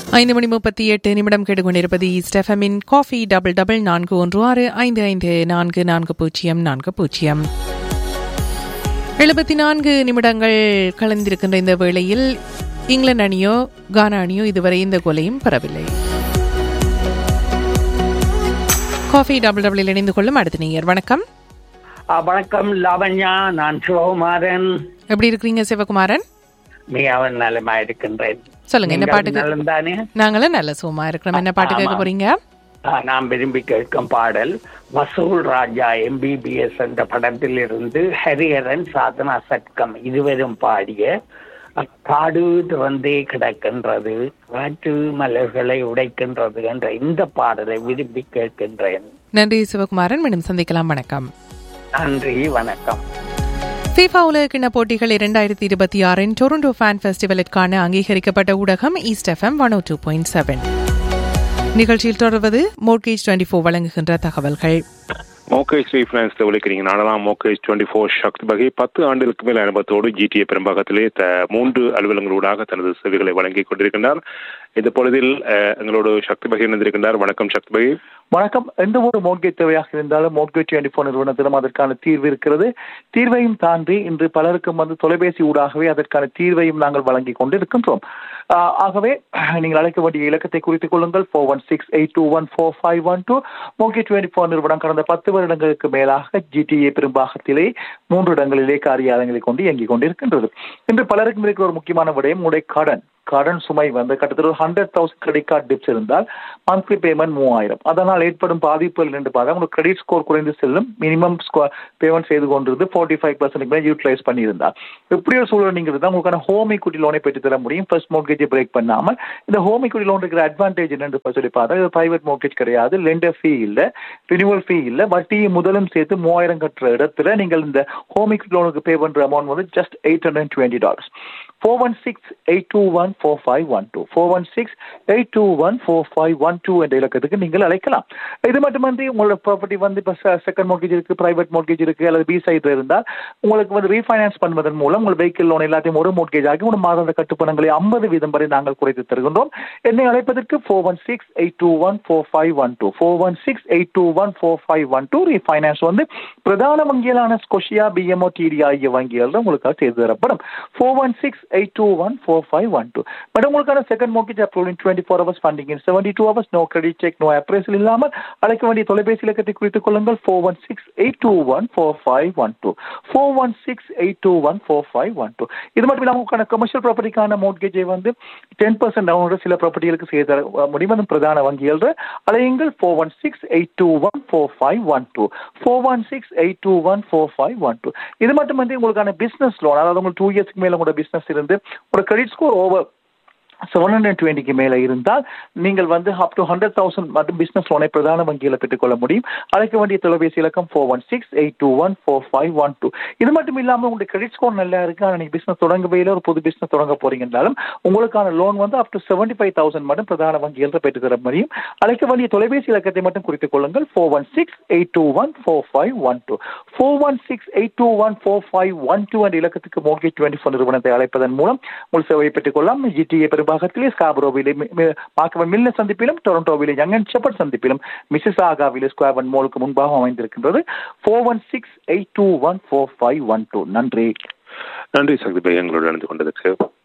ஐந்து மணி முப்பத்தி எட்டு நிமிடம் கேட்டுக்கொண்டிருப்பது ஸ்டெஃபமின் காஃபி டபுள் டபுள் நான்கு ஒன்று ஆறு ஐந்து ஐந்து நான்கு நான்கு பூஜ்ஜியம் நான்கு பூஜ்ஜியம் எழுபத்தி நான்கு நிமிடங்கள் கலந்திருக்கின்ற இந்த வேளையில் இங்கிலாந்து அணியோ கானா அணியோ இதுவரை இந்த கோலையும் பெறவில்லை காஃபி டபுள் டபுளில் இணைந்து கொள்ளும் அடுத்த நீயர் வணக்கம் ஆ, வணக்கம் லாவண்யா நான் சிவகுமாரன் எப்படி இருக்கிறீங்க சிவகுமாரன் மிகவும் நலமா இருக்கின்றேன் சொல்லுங்க என்ன நீங்கள் பாட்டுக்கு நலம் தானே நாங்களும் நல்ல சுகமா இருக்கிறோம் என்ன பாட்டு கேட்க ஆமா. போறீங்க ஆ, நான் விரும்பி கேட்கும் பாடல் வசூல் ராஜா எம்பிபிஎஸ் என்ற படத்தில் இருந்து ஹரிஹரன் சாதனா சட்கம் இருவரும் பாடிய காடு திறந்தே கிடக்கின்றது காற்று மலர்களை உடைக்கின்றது என்ற இந்த பாடலை விரும்பி கேட்கின்றேன் நன்றி சிவகுமாரன் மீண்டும் சந்திக்கலாம் வணக்கம் நன்றி வணக்கம் ஃபீஃபா உலகக்கிண்ண போட்டிகள் இரண்டாயிரத்தி இருபத்தி ஆறின் டொரண்டோ ஃபேன் ஃபெஸ்டிவலுக்கான அங்கீகரிக்கப்பட்ட ஊடகம் East FM one two point seven நிகழ்ச்சியில் தொடர்வது மோர்கேஜ் டுவெண்ட்டி ஃபோர் வழங்குகின்ற தகவல்கள் மோகேஷ் ரீஃபைனான்ஸ் விളിக்கிறீங்க நாடலாம் மோகேஷ் டுவெண்ட்டி ஃபோர் சக்தி வகை பத்து ஆண்டுகளுக்கு மேல் அனுபவத்தோடு ஜிடிஏ பெரும்பாகத்திலே த மூன்று அலுவலங்களூடாக தனது சேவைகளை வழங்கிக் கொண்டிருக்கின்றார் இந்த பொழுதில் அஹ், எங்களோடு சக்தி பகை இணைந்திருக்கின்றார் வணக்கம் சக்தி பகை வணக்கம் எந்த ஒரு மோட்கேஜ் தேவையாக இருந்தாலும் மோட்கேஜ் டுவெண்ட்டி ஃபோர் நிறுவனத்திலும் அதற்கான தீர்வு இருக்கிறது தீர்வையும் தாண்டி இன்று பலருக்கும் வந்து தொலைபேசி ஊடாகவே அதற்கான தீர்வையும் நாங்கள் வழங்கி கொண்டு இருக்கின்றோம் ஆஹ் ஆகவே நீங்கள் அழைக்க வேண்டிய இலக்கத்தை குறித்துக் கொள்ளுங்கள் four one six eight two one four five one two mortgage twenty four நிறுவனம் கடந்த பத்து வருடங்களுக்கு மேலாக ஜிடிஏ பெரும்பாகத்திலே மூன்று இடங்களிலே காரியாலயங்களை கொண்டு இயங்கிக் கொண்டிருக்கின்றது இன்று பலருக்கும் இருக்கிற ஒரு முக்கியமான விடயம் உடைய கடன் கடன் சுமை வந்து கிட்டத்தட்ட ஒரு hundred thousand credit card debts இருந்தால் மந்த்லி பேமெண்ட் மூவாயிரம் அதனால் ஏற்படும் பாதிப்புகள் என்று பார்த்தா உங்களுக்கு கிரெடிட் ஸ்கோர் குறைந்து செல்லும் மினிமம் பேமெண்ட் செய்து கொண்டிருந்து ஃபார்ட்டி ஃபைவ் பர்சன்ட் மேலே யூட்டிலைஸ் பண்ணியிருந்தால் இப்படி ஒரு சூழல் நீங்கள் இருந்தால் உங்களுக்கான ஹோம் equity லோனை பெற்று தர முடியும் ஃபர்ஸ்ட் மோட்கேஜை பிரேக் பண்ணாமல் இந்த ஹோம் equity லோன் இருக்கிற அட்வான்டேஜ் என்னன்னு சொல்லி பார்த்தா இது பிரைவேட் மோட்கேஜ் கிடையாது லெண்டர் ஃபீ இல்லை ரினிவல் ஃபீ இல்லை வட்டியும் முதலும் சேர்த்து மூவாயிரம் கட்டுற இடத்துல நீங்கள் இந்த ஹோம் equity லோனுக்கு பே பண்ற அமௌண்ட் வந்து just eight hundred twenty dollars four one six eight two one four five one two four one six eight two one four five one two என்ற இலக்கத்துக்கு நீங்கள் அழைக்கலாம் இது மட்டுமன்றி உங்களோட ப்ராப்பர்ட்டி வந்து இப்போ செகண்ட் மோர்கேஜ் இருக்கு பிரைவேட் மோர்கேஜ் இருக்கு அல்லது பி சைட்ல இருந்தால் உங்களுக்கு வந்து ரீஃபைனான்ஸ் பண்ணுவதன் மூலம் உங்கள் வெஹிக்கிள் லோன் எல்லாத்தையும் ஒரு மோர்கேஜ் ஆகி ஒரு மாதாந்த கட்டுப்பணங்களை ஐம்பது வீதம் வரை நாங்கள் குறைத்து தருகின்றோம் என்னை அழைப்பதற்கு four one six eight two one four five one two four one six eight two one four five one two refinance வந்து பிரதான வங்கிகளான ஸ்கொஷியா பிஎம்ஓ டிடி ஆகிய வங்கிகள் தான் உங்களுக்காக செய்து தரப்படும் four one six eight two one four five one two but உங்களுக்கான second mortgage approval in twenty four hours funding in seventy two hours no credit check no appraisal இல்லாமல் அழைக்க வேண்டிய தொலைபேசி இலக்கத்தை குறித்துக் கொள்ளுங்கள் four one six eight two one four five one two four one six eight two one four five one two இது மட்டும் இல்லாமல் உங்களுக்கான கமர்ஷியல் ப்ராப்பர்ட்டிக்கான மோட்கேஜை வந்து டென் பர்சன்ட் டவுனோட சில ப்ராப்பர்ட்டிகளுக்கு செய்து தர முடியும் அதுவும் பிரதான வங்கிகள் அலையுங்கள் four one six eight two one four five one two four one six eight two one four five one two இது மட்டும் வந்து உங்களுக்கான பிசினஸ் லோன் அதாவது உங்களுக்கு டூ இயர்ஸ்க்கு மேல உங்களோட பிசினஸ் இருந்து ஒரு credit score over seven hundred டுவெண்ட்டிக்கு மேலே இருந்தால் நீங்கள் வந்து அப் டு ஹண்ட்ரட் தௌசண்ட் மட்டும் பிசினஸ் லோனை பிரதான வங்கியில் பெற்றுக்கொள்ள முடியும் அழைக்க வேண்டிய தொலைபேசி இலக்கம் four one six eight two one four five one two இது மட்டும் இல்லாமல் உங்களுடைய கிரெடிட் ஸ்கோர் நல்லா இருக்கு ஆனால் நீங்கள் பிசினஸ் தொடங்கவே இல்லை ஒரு புது பிசினஸ் தொடங்க போறீங்கன்னாலும் உங்களுக்கான லோன் வந்து up to seventy five thousand மட்டும் பிரதான வங்கியில் பெற்று தர முடியும் அழைக்க வேண்டிய தொலைபேசி இலக்கத்தை மட்டும் குறித்துக் கொள்ளுங்கள் four one six eight two one four five one two four one six eight two one four five one two என்ற இலக்கத்துக்கு மோர்கேஜ் டுவெண்ட்டி ஃபோர் நிறுவனத்தை அழைப்பதன் மூலம் உங்கள் சேவையை பெற்றுக் கொள்ளலாம் ஜிடிஏ பெரும்பாகத்திலே ஸ்காபரோவிலே மாக்கவன் மில்ல சந்திப்பிலும் டொரண்டோவிலே யங் அண்ட் ஷெப்பர்ட் சந்திப்பிலும் மிஸ்ஸஸ் ஆகாவிலே ஸ்கொயர் மோலுக்கு முன்பாக அமைந்திருக்கின்றது four one six eight two one four five one two நன்றி நன்றி சக்தி பகை எங்களோடு இணைந்து கொண்டதற்கு